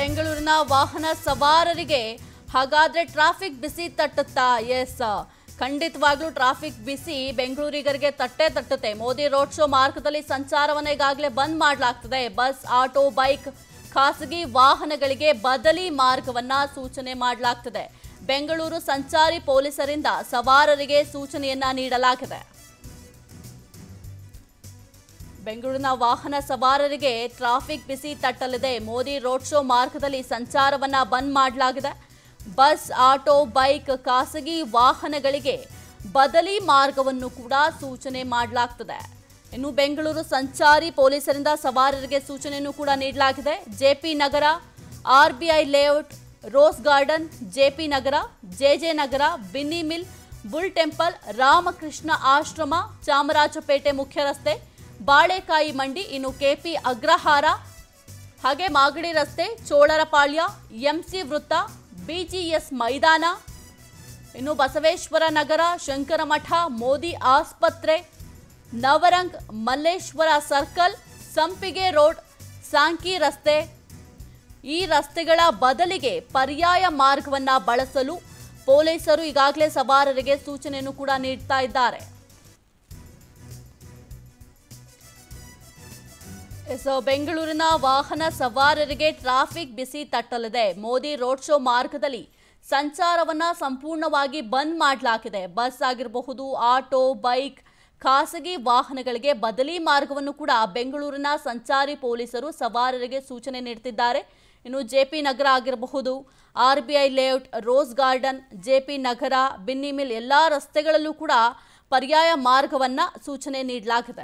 ಬೆಂಗಳೂರಿನ ವಾಹನ ಸವಾರರಿಗೆ ಹಾಗಾದ್ರೆ ಟ್ರಾಫಿಕ್ ಬಿಸಿ ತಟ್ಟುತ್ತಾ ಎಸ್ ಖಂಡಿತವಾಗ್ಲೂ ಟ್ರಾಫಿಕ್ ಬಿಸಿ ಬೆಂಗಳೂರಿಗರಿಗೆ ತಟ್ಟೆ ತಟ್ಟುತ್ತೆ ಮೋದಿ ರೋಡ್ ಶೋ ಮಾರ್ಗದಲ್ಲಿ ಸಂಚಾರವನ್ನ ಈಗಾಗಲೇ ಬಂದ್ ಮಾಡಲಾಗ್ತದೆ ಬಸ್ ಆಟೋ ಬೈಕ್ ಖಾಸಗಿ ವಾಹನಗಳಿಗೆ ಬದಲಿ ಮಾರ್ಗವನ್ನ ಸೂಚನೆ ಮಾಡಲಾಗ್ತದೆ ಬೆಂಗಳೂರು ಸಂಚಾರಿ ಪೊಲೀಸರಿಂದ ಸವಾರರಿಗೆ ಸೂಚನೆಯನ್ನ ನೀಡಲಾಗಿದೆ ಬೆಂಗಳೂರಿನ ವಾಹನ ಸವಾರರಿಗೆ ಟ್ರಾಫಿಕ್ ಬಿಸಿ ತಟ್ಟಲಿದೆ ಮೋದಿ ರೋಡ್ ಶೋ ಮಾರ್ಗದಲ್ಲಿ ಸಂಚಾರವನ್ನ ಬಂದ್ ಮಾಡಲಾಗಿದೆ ಬಸ್ ಆಟೋ ಬೈಕ್ ಖಾಸಗಿ ವಾಹನಗಳಿಗೆ ಬದಲಿ ಮಾರ್ಗವನ್ನು ಕೂಡ ಸೂಚನೆ ಮಾಡಲಾಗ್ತದೆ ಇನ್ನು ಬೆಂಗಳೂರು ಸಂಚಾರಿ ಪೊಲೀಸರಿಂದ ಸವಾರರಿಗೆ ಸೂಚನೆಯನ್ನು ಕೂಡ ನೀಡಲಾಗಿದೆ JP Nagar RBI layout rose garden JP Nagar JJ Nagar Binny mill Bull temple Ramakrishna Ashrama Chamarajapete ಮುಖ್ಯ ರಸ್ತೆ ಬಾಳೆಕಾಯಿ ಮಂಡಿ ಇನ್ನು ಕೆಪಿ ಅಗ್ರಹಾರ ಹಾಗೆ ಮಾಗಡಿ ರಸ್ತೆ ಚೋಳರಪಾಳ್ಯ ಎಂಸಿ ವೃತ್ತ ಬಿಜಿಎಸ್ ಮೈದಾನ ಇನ್ನು ಬಸವೇಶ್ವರ ನಗರ ಶಂಕರಮಠ ಮೋದಿ ಆಸ್ಪತ್ರೆ Navrang Malleshwara circle Sampige road Sankey ರಸ್ತೆ ಈ ರಸ್ತೆಗಳ ಬದಲಿಗೆ ಪರ್ಯಾಯ ಮಾರ್ಗವನ್ನ ಬಳಸಲು ಪೊಲೀಸರು ಈಗಾಗಲೇ ಸವಾರರಿಗೆ ಸೂಚನೆಯನ್ನು ಕೂಡ ನೀಡ್ತಾ ಇದ್ದಾರೆ ಎಸ್ ಬೆಂಗಳೂರಿನ ವಾಹನ ಸವಾರರಿಗೆ ಟ್ರಾಫಿಕ್ ಬಿಸಿ ತಟ್ಟಲಿದೆ ಮೋದಿ ರೋಡ್ ಶೋ ಮಾರ್ಗದಲ್ಲಿ ಸಂಚಾರವನ್ನ ಸಂಪೂರ್ಣವಾಗಿ ಬಂದ್ ಮಾಡಲಾಗಿದೆ ಬಸ್ ಆಗಿರಬಹುದು ಆಟೋ ಬೈಕ್ ಖಾಸಗಿ ವಾಹನಗಳಿಗೆ ಬದಲಿ ಮಾರ್ಗವನ್ನು ಕೂಡ ಬೆಂಗಳೂರಿನ ಸಂಚಾರಿ ಪೊಲೀಸರು ಸವಾರರಿಗೆ ಸೂಚನೆ ನೀಡುತ್ತಿದ್ದಾರೆ ಇನ್ನು ಜೆಪಿ ನಗರ ಆಗಿರಬಹುದು R B I layout rose garden JP Nagar Binny mill ಎಲ್ಲ ರಸ್ತೆಗಳಲ್ಲೂ ಕೂಡ ಪರ್ಯಾಯ ಮಾರ್ಗವನ್ನ ಸೂಚನೆ ನೀಡಲಾಗಿದೆ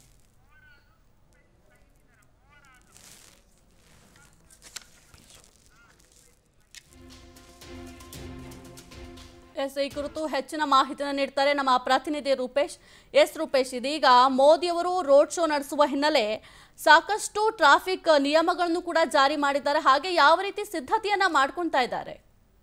ಎಸ್ ಈ ಕುರಿತು ಹೆಚ್ಚಿನ ಮಾಹಿತಿಯನ್ನು ನೀಡ್ತಾರೆ ನಮ್ಮ ಪ್ರತಿನಿಧಿ ರೂಪೇಶ್ ಎಸ್ ರೂಪೇಶ್ ಇದೀಗ ಮೋದಿಯವರು ರೋಡ್ ಶೋ ನಡೆಸುವ ಹಿನ್ನೆಲೆ ಸಾಕಷ್ಟು ಟ್ರಾಫಿಕ್ ನಿಯಮಗಳನ್ನು ಕೂಡ ಜಾರಿ ಮಾಡಿದ್ದಾರೆ ಹಾಗೆ ಯಾವ ರೀತಿ ಸಿದ್ಧತೆಯನ್ನ ಮಾಡ್ಕೊಳ್ತಾ ಇದ್ದಾರೆ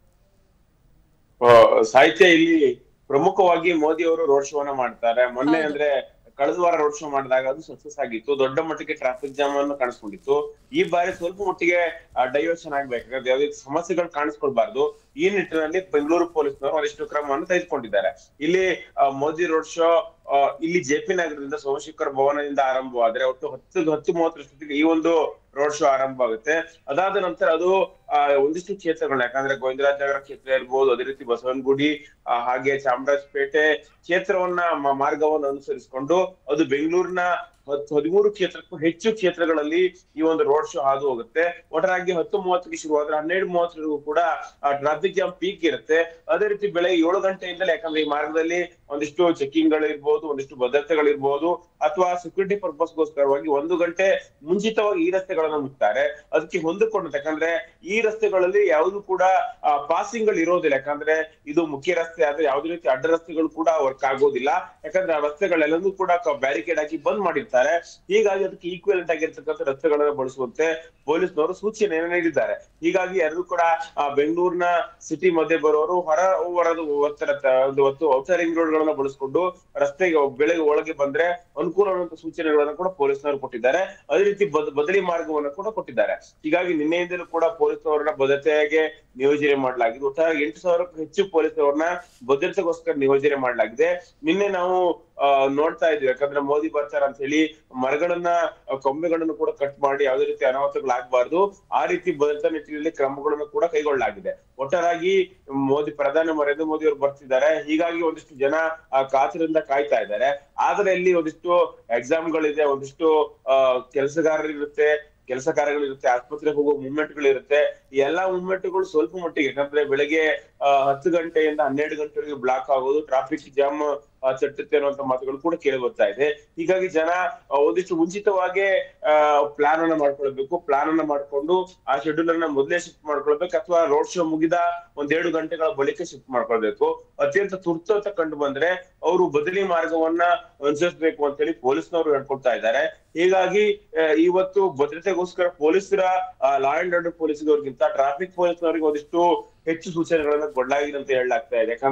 ಆ, ಸಾಹಿತ್ಯ ಇಲ್ಲಿ ಪ್ರಮುಖವಾಗಿ ಮೋದಿ ಅವರು ರೋಡ್ ಶೋನ ಮಾಡ್ತಾರೆ ಮೊನ್ನೆ ಹೌದು. ಅಂದ್ರೆ ಕಳೆದ ವಾರ ರೋಡ್ ಶೋ ಮಾಡಿದಾಗ ಅದು ಸಕ್ಸಸ್ ಆಗಿತ್ತು ದೊಡ್ಡ ಮಟ್ಟಿಗೆ ಟ್ರಾಫಿಕ್ ಜಾಮ್ ಅನ್ನು ಕಾಣಿಸ್ಕೊಂಡಿತ್ತು ಈ ಬಾರಿ ಸ್ವಲ್ಪ ಮಟ್ಟಿಗೆ ಡೈವರ್ಷನ್ ಆಗ್ಬೇಕಾದ್ರೆ ಯಾವುದೇ ಸಮಸ್ಯೆಗಳು ಕಾಣಿಸ್ಕೊಳ್ಬಾರ್ದು ಈ ನಿಟ್ಟಿನಲ್ಲಿ ಬೆಂಗಳೂರು ಪೊಲೀಸ್ನವರು ಒಂದಿಷ್ಟು ಕ್ರಮವನ್ನು ತೆಗೆದುಕೊಂಡಿದ್ದಾರೆ ಇಲ್ಲಿ ಆ, ಮೋದಿ ರೋಡ್ ಶೋ ಆ, ಇಲ್ಲಿ ಜೆಪಿ ನಗರದಿಂದ ಸೋಮಶೇಖರ್ ಭವನದಿಂದ ಆರಂಭವಾದ್ರೆ ಒಟ್ಟು ಹತ್ತು ಹತ್ತು ಮೂವತ್ತರಷ್ಟೊತ್ತಿಗೆ ಈ ಒಂದು ರೋಡ್ ಶೋ ಆರಂಭ ಆಗುತ್ತೆ ಅದಾದ ನಂತರ ಅದು ಆ, ಒಂದಿಷ್ಟು ಕ್ಷೇತ್ರಗಳನ್ನ ಯಾಕಂದ್ರೆ ಗೋವಿಂದರಾಜ ನಗರ ಕ್ಷೇತ್ರ ಇರ್ಬೋದು ಅದೇ ರೀತಿ ಬಸವನಗುಡಿ ಆ, ಹಾಗೆ ಚಾಮರಾಜಪೇಟೆ ಕ್ಷೇತ್ರವನ್ನ ಮ- ಮಾರ್ಗವನ್ನು ಅನುಸರಿಸಿಕೊಂಡು ಅದು ಬೆಂಗಳೂರಿನ ಹತ್ತು ಹದಿಮೂರು ಕ್ಷೇತ್ರಕ್ಕೂ ಹೆಚ್ಚು ಕ್ಷೇತ್ರಗಳಲ್ಲಿ ಈ ಒಂದು ರೋಡ್ ಶೋ ಹಾದು ಹೋಗುತ್ತೆ ಒಟ್ಟಾಗಿ ಹತ್ತು ಮೂವತ್ತಕ್ಕೆ ಶುರುವಾದ್ರೆ ಹನ್ನೆರಡು ಮೂವತ್ತರಿಗೂ ಕೂಡ ಟ್ರಾಫಿಕ್ ಜಾಮ್ ಪೀಕ್ ಇರುತ್ತೆ ಅದೇ ರೀತಿ ಬೆಳಗ್ಗೆ ಏಳು ಗಂಟೆಯಿಂದಲೇ ಯಾಕಂದ್ರೆ ಈ ಮಾರ್ಗದಲ್ಲಿ ಒಂದಿಷ್ಟು ಚೆಕಿಂಗ್ ಗಳಿರ್ಬೋದು ಒಂದಿಷ್ಟು ಭದ್ರತೆಗಳಿರ್ಬೋದು ಅಥವಾ ಸೆಕ್ಯೂರಿಟಿ ಪರ್ಪಸ್ಗೋಸ್ಕರವಾಗಿ ಒಂದು ಗಂಟೆ ಮುಂಚಿತವಾಗಿ ಈ ರಸ್ತೆಗಳನ್ನ ಮುಚ್ತಾರೆ ಅದಕ್ಕೆ ಹೊಂದಿಕೊಂಡು ಯಾಕಂದ್ರೆ ಈ ರಸ್ತೆಗಳಲ್ಲಿ ಯಾವುದು ಕೂಡ ಪಾಸಿಂಗ್ ಗಳು ಇರೋದಿಲ್ಲ ಯಾಕಂದ್ರೆ ಇದು ಮುಖ್ಯ ರಸ್ತೆ ಆದ್ರೆ ಯಾವುದೇ ರೀತಿ ಅಡ್ಡ ರಸ್ತೆಗಳು ಕೂಡ ವರ್ಕ್ ಆಗೋದಿಲ್ಲ ಯಾಕಂದ್ರೆ ಆ ರಸ್ತೆಗಳೆಲ್ಲವೂ ಕೂಡ ಬ್ಯಾರಿಕೇಡ್ ಹಾಕಿ ಬಂದ್ ಮಾಡಿರ್ತಾರೆ ಹೀಗಾಗಿ ಅದಕ್ಕೆ ಈಕ್ವಲೆಂಟ್ ಆಗಿರ್ತಕ್ಕಂಥ ರಸ್ತೆಗಳನ್ನ ಬಳಸುವಂತೆ ಪೊಲೀಸ್ನವರು ಸೂಚನೆಯನ್ನು ನೀಡಿದ್ದಾರೆ ಹೀಗಾಗಿ ಎಲ್ಲರೂ ಕೂಡ ಆ, ಬೆಂಗಳೂರಿನ ಸಿಟಿ ಮಧ್ಯೆ ಬರೋರು ಹೊರ ಹೊರದು ಒಂದು ಹೊತ್ತು ಔಟರ್ ರಿಂಗ್ ರೋಡ್ ಗಳನ್ನ ಬಳಸ್ಕೊಂಡು ರಸ್ತೆಗೆ ಬೆಳಗ್ಗೆ ಒಳಗೆ ಬಂದ್ರೆ ಅನುಕೂಲವಾದಂತ ಸೂಚನೆಗಳನ್ನ ಕೂಡ ಪೊಲೀಸ್ನವರು ಕೊಟ್ಟಿದ್ದಾರೆ ಅದೇ ರೀತಿ ಬದ್- ಬದಲಿ ಮಾರ್ಗವನ್ನ ಕೂಡ ಕೊಟ್ಟಿದ್ದಾರೆ ಹೀಗಾಗಿ ನಿನ್ನೆಯಿಂದಲೂ ಕೂಡ ಪೊಲೀಸ್ನವರನ್ನ ಭದ್ರತೆಗೆ ನಿಯೋಜನೆ ಮಾಡಲಾಗಿದೆ ಒಟ್ಟಾರೆ ಎಂಟು ಸಾವಿರಕ್ಕೂ ಹೆಚ್ಚು ಪೊಲೀಸ್ನವರನ್ನ ಭದ್ರತೆಗೋಸ್ಕರ ನಿಯೋಜನೆ ಮಾಡಲಾಗಿದೆ ನಿನ್ನೆ ನಾವು ಆ, ನೋಡ್ತಾ ಇದ್ವಿ ಯಾಕಂದ್ರೆ ಮೋದಿ ಬರ್ತಾರ ಅಂತ ಹೇಳಿ ಮರಗಳನ್ನ ಆ, ಕೊಂಬೆಗಳನ್ನು ಕೂಡ ಕಟ್ ಮಾಡಿ ಯಾವುದೇ ರೀತಿ ಅನಾಹುತಗಳಾಗಬಾರ್ದು ಆ ರೀತಿ ಭದ್ರತಾ ನಿಟ್ಟಿನಲ್ಲಿ ಕ್ರಮಗಳನ್ನು ಕೂಡ ಕೈಗೊಳ್ಳಲಾಗಿದೆ ಒಟ್ಟಾರಾಗಿ ಮೋದಿ ಪ್ರಧಾನಿ ನರೇಂದ್ರ ಮೋದಿ ಅವರು ಬರ್ತಿದ್ದಾರೆ ಹೀಗಾಗಿ ಒಂದಿಷ್ಟು ಜನ ಆ ಕಾತರದಿಂದ ಕಾಯ್ತಾ ಇದ್ದಾರೆ ಆದ್ರೆ ಇಲ್ಲಿ ಒಂದಿಷ್ಟು ಎಕ್ಸಾಮ್ಗಳಿದೆ ಒಂದಿಷ್ಟು ಆ ಕೆಲಸಗಾರರಿರುತ್ತೆ ಕೆಲಸ ಕಾರ್ಯಗಳಿರುತ್ತೆ ಆಸ್ಪತ್ರೆಗೆ ಹೋಗೋ ಮೂವ್ಮೆಂಟ್ ಗಳಿರುತ್ತೆ ಈ ಎಲ್ಲಾ ಮೂವ್ಮೆಂಟ್ ಗಳು ಸ್ವಲ್ಪ ಮಟ್ಟಿಗೆ ಯಾಕಂದ್ರೆ ಬೆಳಗ್ಗೆ ಆ, ಹತ್ತು ಗಂಟೆಯಿಂದ ಹನ್ನೆರಡು ಗಂಟೆವರೆಗೆ ಬ್ಲಾಕ್ ಆಗೋದು ಟ್ರಾಫಿಕ್ ಜಾಮ್ ತಟ್ಟುತ್ತೆ ಅನ್ನುವಂತ ಮಾತುಗಳು ಕೂಡ ಕೇಳಿ ಬರ್ತಾ ಇದೆ ಹೀಗಾಗಿ ಜನ ಆ, ಒಂದಿಷ್ಟು ಮುಂಚಿತವಾಗಿ ಪ್ಲಾನ್ ಅನ್ನ ಮಾಡ್ಕೊಳ್ಬೇಕು ಪ್ಲಾನ್ ಅನ್ನ ಮಾಡ್ಕೊಂಡು ಆ ಶೆಡ್ಯೂಲ್ ಅನ್ನ ಮೊದಲೇ ಶಿಫ್ಟ್ ಮಾಡ್ಕೊಳ್ಬೇಕು ಅಥವಾ ರೋಡ್ ಶೋ ಮುಗಿದ ಒಂದೆರಡು ಗಂಟೆಗಳ ಬಳಿಕ ಶಿಫ್ಟ್ ಮಾಡ್ಕೊಳ್ಬೇಕು ಅತ್ಯಂತ ತುರ್ತು ಅಂತ ಕಂಡು ಬಂದ್ರೆ ಅವರು ಬದಲಿ ಮಾರ್ಗವನ್ನ ಅನುಸರಿಸಬೇಕು ಅಂತ ಹೇಳಿ ಪೊಲೀಸ್ನವರು ಹೇಳ್ಕೊಳ್ತಾ ಇದ್ದಾರೆ ಹೀಗಾಗಿ ಆ, ಇವತ್ತು ಭದ್ರತೆಗೋಸ್ಕರ ಪೊಲೀಸರ ಲಾ ಅಂಡ್ ಆರ್ಡರ್ ಪೊಲೀಸ್ನವ್ರಿಗಿಂತ ಟ್ರಾಫಿಕ್ ಪೊಲೀಸ್ನವರಿಗೆ ಒಂದಿಷ್ಟು ಹೆಚ್ಚು ಸೂಚನೆಗಳನ್ನ ಕೊಡ್ಲಾಗಿದೆ ಅಂತ ಹೇಳಲಾಗ್ತಾ ಇದೆ ಯಾಕಂದ್ರೆ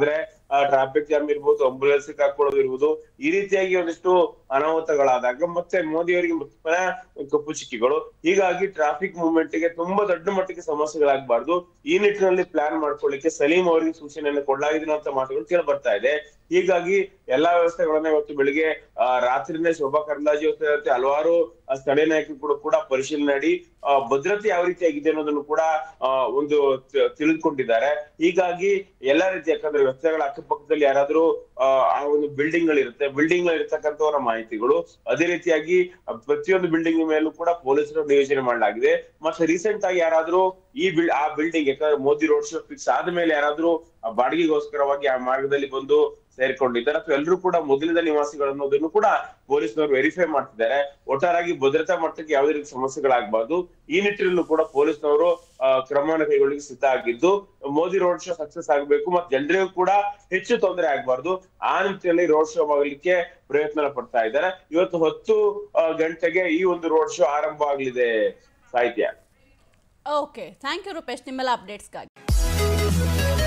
ಟ್ರಾಫಿಕ್ ಜಾಮ್ ಇರ್ಬೋದು ಅಂಬುಲೆನ್ಸ್ ಹಾಕೊಳ್ಳೋದು ಇರ್ಬೋದು ಈ ರೀತಿಯಾಗಿ ಒಂದಿಷ್ಟು ಅನಾಹುತಗಳಾದಾಗ ಮತ್ತೆ ಮೋದಿ ಅವರಿಗೆ ಪುನಃ ಕಪ್ಪು ಚಿಕ್ಕಿಗಳು ಹೀಗಾಗಿ ಟ್ರಾಫಿಕ್ ಮೂವ್ಮೆಂಟ್ ಗೆ ತುಂಬಾ ದೊಡ್ಡ ಮಟ್ಟಿಗೆ ಸಮಸ್ಯೆಗಳಾಗಬಾರ್ದು ಈ ನಿಟ್ಟಿನಲ್ಲಿ ಪ್ಲಾನ್ ಮಾಡ್ಕೊಳ್ಳಿಕ್ಕೆ ಸಲೀಂ ಅವರಿಗೆ ಸೂಚನೆಯನ್ನು ಕೊಡಲಾಗಿದೆ ಅಂತ ಮಾತುಗಳು ಕೇಳಿ ಬರ್ತಾ ಇದೆ ಹೀಗಾಗಿ ಎಲ್ಲಾ ವ್ಯವಸ್ಥೆಗಳನ್ನ ಇವತ್ತು ಬೆಳಿಗ್ಗೆ ಆ, ರಾತ್ರಿನೇ ಶೋಭಾ ಕರಂದ್ಲಾಜೆ ಸೇರಿದಂತೆ ಹಲವಾರು ಆ, ಸ್ಥಳೀಯ ನಾಯಕರು ಕೂಡ ಕೂಡ ಪರಿಶೀಲನೆ ಮಾಡಿ ಆ, ಭದ್ರತೆ ಯಾವ ರೀತಿಯಾಗಿದೆ ಅನ್ನೋದನ್ನು ಕೂಡ ಆ, ಒಂದು ತಿ- ತಿಳಿದುಕೊಂಡಿದ್ದಾರೆ ಹೀಗಾಗಿ ಎಲ್ಲಾ ರೀತಿ ಯಾಕಂದ್ರೆ ರಸ್ತೆಗಳ ಅಕ್ಕಪಕ್ಕದಲ್ಲಿ ಯಾರಾದ್ರೂ ಆ, ಆ ಒಂದು ಬಿಲ್ಡಿಂಗ್ ಗಳಿರುತ್ತೆ ಬಿಲ್ಡಿಂಗ್ ಇರ್ತಕ್ಕಂಥವರ ಮಾಹಿತಿಗಳು ಅದೇ ರೀತಿಯಾಗಿ ಆ, ಪ್ರತಿಯೊಂದು ಬಿಲ್ಡಿಂಗ್ ಮೇಲೂ ಕೂಡ ಪೊಲೀಸರು ನಿಯೋಜನೆ ಮಾಡಲಾಗಿದೆ ಮತ್ತೆ ರೀಸೆಂಟ್ ಆಗಿ ಯಾರಾದ್ರೂ ಈ ಬಿಲ್ ಆ ಬಿಲ್ಡಿಂಗ್ ಯಾಕಂದ್ರೆ ಮೋದಿ ರೋಡ್ ಶೋ ಫಿಕ್ಸ್ ಆದ್ಮೇಲೆ ಯಾರಾದ್ರೂ ಆ ಬಾಡಿಗೆಗೋಸ್ಕರವಾಗಿ ಆ ಮಾರ್ಗದಲ್ಲಿ ಬಂದು ಸೇರ್ಕೊಂಡಿದ್ದಾರೆ ಅಥವಾ ಎಲ್ಲರೂ ಕೂಡ ಮೊದಲಿನ ನಿವಾಸಿಗಳು ಅನ್ನೋದನ್ನು ಕೂಡ ಪೊಲೀಸ್ನವರು ವೆರಿಫೈ ಮಾಡ್ತಿದ್ದಾರೆ ಒಟ್ಟಾರಾಗಿ ಭದ್ರತಾ ಮಟ್ಟಕ್ಕೆ ಯಾವುದೇ ರೀತಿ ಸಮಸ್ಯೆಗಳಾಗಬಾರ್ದು ಈ ನಿಟ್ಟಿನಲ್ಲೂ ಕೂಡ ಪೊಲೀಸ್ನವರು ಆ, ಕ್ರಮವನ್ನು ಕೈಗೊಳ್ಳಲಿಕ್ಕೆ ಸಿದ್ಧ ಆಗಿದ್ದು ಮೋದಿ ರೋಡ್ ಶೋ ಸಕ್ಸಸ್ ಆಗಬೇಕು ಮತ್ತೆ ಜನರಿಗೂ ಕೂಡ ಹೆಚ್ಚು ತೊಂದರೆ ಆಗಬಾರ್ದು ಆ ನಿಟ್ಟಿನಲ್ಲಿ ರೋಡ್ ಶೋ ಆಗಲಿಕ್ಕೆ ಪ್ರಯತ್ನ ಪಡ್ತಾ ಇದ್ದಾರೆ ಇವತ್ತು ಹತ್ತು ಆ, ಗಂಟೆಗೆ ಈ ಒಂದು ರೋಡ್ ಶೋ ಆರಂಭ ಆಗಲಿದೆ ಸಾಹಿತ್ಯ ಓಕೆ ಥ್ಯಾಂಕ್ ಯು ರೂಪೇಶ್ ನಿಮ್ಮೆಲ್ಲ ಅಪ್ಡೇಟ್ಸ್ಗಾಗಿ